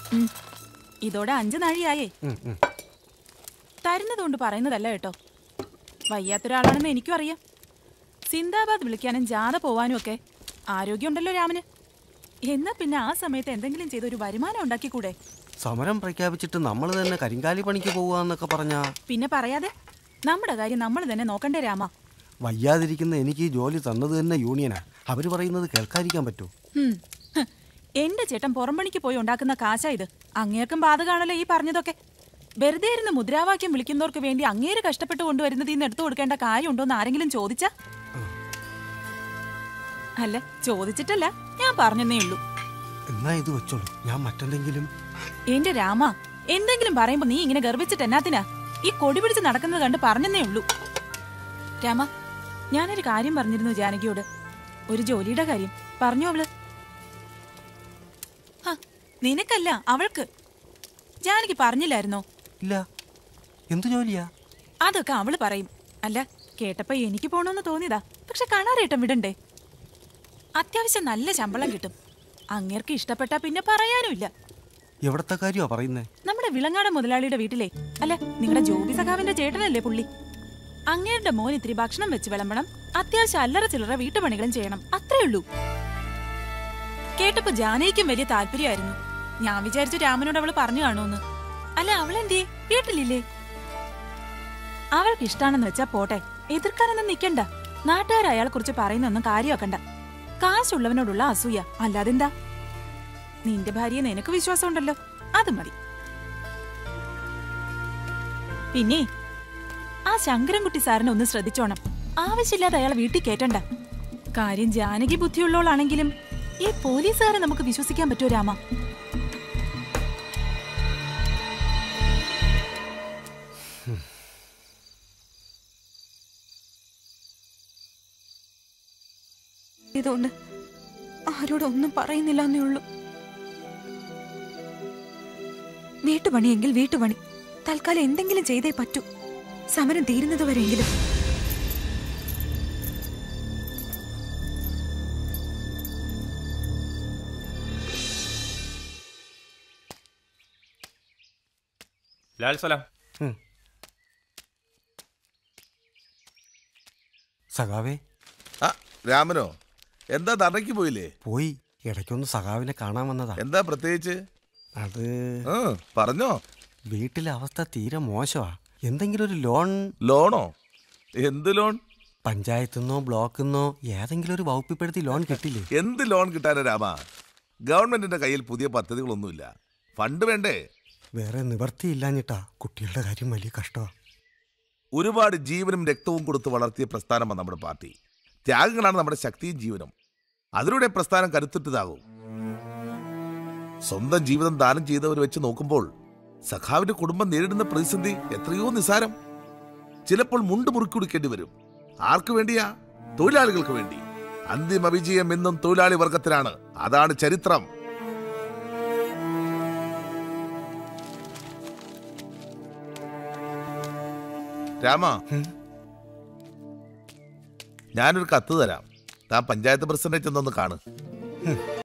ഉം. ഇതോടെ അഞ്ച് നാഴിയായേ ഉം, ഉം. തരുന്നതുകൊണ്ട് പറയുന്നതല്ല കേട്ടോ വയ്യാത്തൊരാളാണെന്ന് എനിക്കും അറിയാം സിന്ദാബാദ് വിളിക്കാനും ജാഥ പോവാനും ഒക്കെ ആരോഗ്യമുണ്ടല്ലോ രാമന് എന്നാ പിന്നെ ആ സമയത്ത് എന്തെങ്കിലും ചെയ്ത് ഒരു വരുമാനം ഉണ്ടാക്കിക്കൂടെ സമരം പ്രഖ്യാപിച്ചിട്ട് നമ്മൾ തന്നെ കരിങ്കാലി പണിക്ക് പോവാന്നൊക്കെ പറഞ്ഞാ പിന്നെ പറയാതെ നമ്മുടെ കാര്യം നമ്മൾ തന്നെ നോക്കണ്ടേ രാമ വയ്യാതിരിക്കുന്ന എനിക്ക് ഈ ജോലി തന്നത് തന്നെ യൂണിയനാ അവര് പറയുന്നത് കേൾക്കാതിരിക്കാൻ പറ്റുമോ ഹും. ഹ്. എന്റെ ചേട്ടൻ പുറംപണിക്ക് പോയി ഉണ്ടാക്കുന്ന കാശാ ഇത് അങ്ങേർക്കും ബാധകാണല്ലോ ഈ പറഞ്ഞതൊക്കെ വെറുതെ ഇരുന്ന് മുദ്രാവാക്യം വിളിക്കുന്നവർക്ക് വേണ്ടി അങ്ങേര് കഷ്ടപ്പെട്ട് കൊണ്ടുവരുന്നത് ഇന്ന് എടുത്തു കൊടുക്കേണ്ട കാര്യമുണ്ടോന്ന് ആരെങ്കിലും ചോദിച്ചാ അല്ല ചോദിച്ചിട്ടല്ല ഞാൻ പറഞ്ഞെന്നേ ഉള്ളൂ എന്നാ ഇത് വെച്ചോളൂ ഞാൻ മറ്റെന്തെങ്കിലും എന്റെ രാമ എന്തെങ്കിലും പറയുമ്പോ നീ ഇങ്ങനെ ഗർഭിച്ചിട്ട് എന്നാത്തിനാ ഈ കൊടി പിടിച്ച് നടക്കുന്നത് കണ്ട് പറഞ്ഞെന്നേ ഉള്ളൂ രാമ ഞാനൊരു കാര്യം പറഞ്ഞിരുന്നു ജാനകിയോട് ഒരു ജോലിയുടെ കാര്യം പറഞ്ഞു അവള് ഹ, നിനക്കല്ല അവൾക്ക് ജാനകി പറഞ്ഞില്ലായിരുന്നോ ഇല്ല എന്തു ജോലിയാ അതൊക്കെ അവള് പറയും അല്ല കേട്ടപ്പോ എനിക്ക് പോണോന്ന് തോന്നിയതാ പക്ഷെ കാണാറേട്ടം വിടണ്ടേ അത്യാവശ്യം നല്ല ശമ്പളം കിട്ടും അങ്ങേർക്ക് ഇഷ്ടപ്പെട്ടാ പിന്നെ പറയാനുമില്ല എവിടത്തെ കാര്യമാ പറയുന്നേ നമ്മുടെ വിളങ്ങാട് മുതലാളിയുടെ വീട്ടിലെ അല്ല നിങ്ങളുടെ ജോബി സഖാവിന്റെ ചേട്ടനല്ലേ പുള്ളി അങ്ങേരുടെ മോൻ ഇത്തിരി ഭക്ഷണം വെച്ച് വിളമ്പണം അത്യാവശ്യം അല്ലറ ചില്ലറ വീട്ടുപണികളും ചെയ്യണം അത്രേ ഉള്ളൂ കേട്ടപ്പോ ജാനകിക്കും വലിയ താല്പര്യമായിരുന്നു ഞാൻ വിചാരിച്ചു രാമനോട് അവള് പറഞ്ഞു കാണുമെന്ന് അല്ല അവളെന്തേ വീട്ടിലില്ലേ അവൾക്ക് ഇഷ്ടാണെന്ന് വെച്ചാ പോട്ടെ എതിർക്കാനൊന്നും നിക്കണ്ട നാട്ടുകാർ അയാളെ കുറിച്ച് പറയുന്നൊന്നും കാര്യമാക്കണ്ട കാശുള്ളവനോടുള്ള അസൂയ അല്ലാതെന്താ നിന്റെ ഭാര്യയെ നിനക്ക് വിശ്വാസമുണ്ടല്ലോ അത് മതി പിന്നെ ആ ശങ്കരൻകുട്ടി സാറിനെ ഒന്ന് ശ്രദ്ധിച്ചോണം ആവശ്യമില്ലാതെ അയാളെ വീട്ടിൽ കേറ്റണ്ട കാര്യം ജാനകി ബുദ്ധിയുള്ളവളാണെങ്കിലും ഈ പോലീസുകാരെ നമുക്ക് വിശ്വസിക്കാൻ പറ്റുമോ രാമ ഇതുകൊണ്ട് ആരോടൊന്നും പറയുന്നില്ല എന്നേ ഉള്ളൂ വീട്ടുപണിയെങ്കിൽ വീട്ടുപണി തൽക്കാലം എന്തെങ്കിലും ചെയ്തേ പറ്റൂ സമരം തീരുന്നത് വരെയെങ്കിലും ലാൽ സലാം സഖാവേ ആ രാമനോ എന്താ ധർണയ്ക്ക് പോയില്ലേ പോയി ഇടയ്ക്കൊന്ന് സഖാവിനെ കാണാൻ വന്നതാ എന്താ പ്രത്യേകിച്ച് അത് ആ, പറഞ്ഞോ വീട്ടിലെ അവസ്ഥ തീരെ മോശമാ എന്തെങ്കിലും ഒരു ലോൺ ലോണോ എന്ത് ലോൺ പഞ്ചായത്തുനിന്നോ ബ്ലോക്കിന്നോ ഏതെങ്കിലും ഒരു വകുപ്പിപ്പെടുത്തി ലോൺ കിട്ടില്ലേ എന്ത് ലോൺ കിട്ടാനോ രാമ ഗവൺമെന്റിന്റെ കയ്യിൽ പുതിയ പദ്ധതികളൊന്നുമില്ല ഫണ്ട് വേണ്ടേ വേറെ നിവർത്തിയില്ലാഞ്ഞിട്ടാ കുട്ടികളുടെ കാര്യം വലിയ കഷ്ടമാ ഒരുപാട് ജീവനും രക്തവും കൊടുത്ത് വളർത്തിയ പ്രസ്ഥാനമാണ് നമ്മുടെ പാർട്ടി ത്യാഗങ്ങളാണ് നമ്മുടെ ശക്തിയും ജീവനും അതിലൂടെ പ്രസ്ഥാനം കരുത്തുറ്റതാകും സ്വന്തം ജീവിതം ദാനം ചെയ്തവർ വെച്ച് നോക്കുമ്പോൾ സഖാവിന്റെ കുടുംബം നേരിടുന്ന പ്രതിസന്ധി എത്രയോ നിസാരം ചിലപ്പോൾ മുണ്ട് മുറുക്കി കൊടുക്കേണ്ടി വരും ആർക്കു വേണ്ടിയാ തൊഴിലാളികൾക്ക് വേണ്ടി അന്തിമ വിജയം എന്നും തൊഴിലാളി വർഗത്തിനാണ് അതാണ് ചരിത്രം രാമ ഞാനൊരു കത്ത് തരാം താൻ പഞ്ചായത്ത് പ്രസിഡന്റ് ചെന്നൊന്ന് കാണ്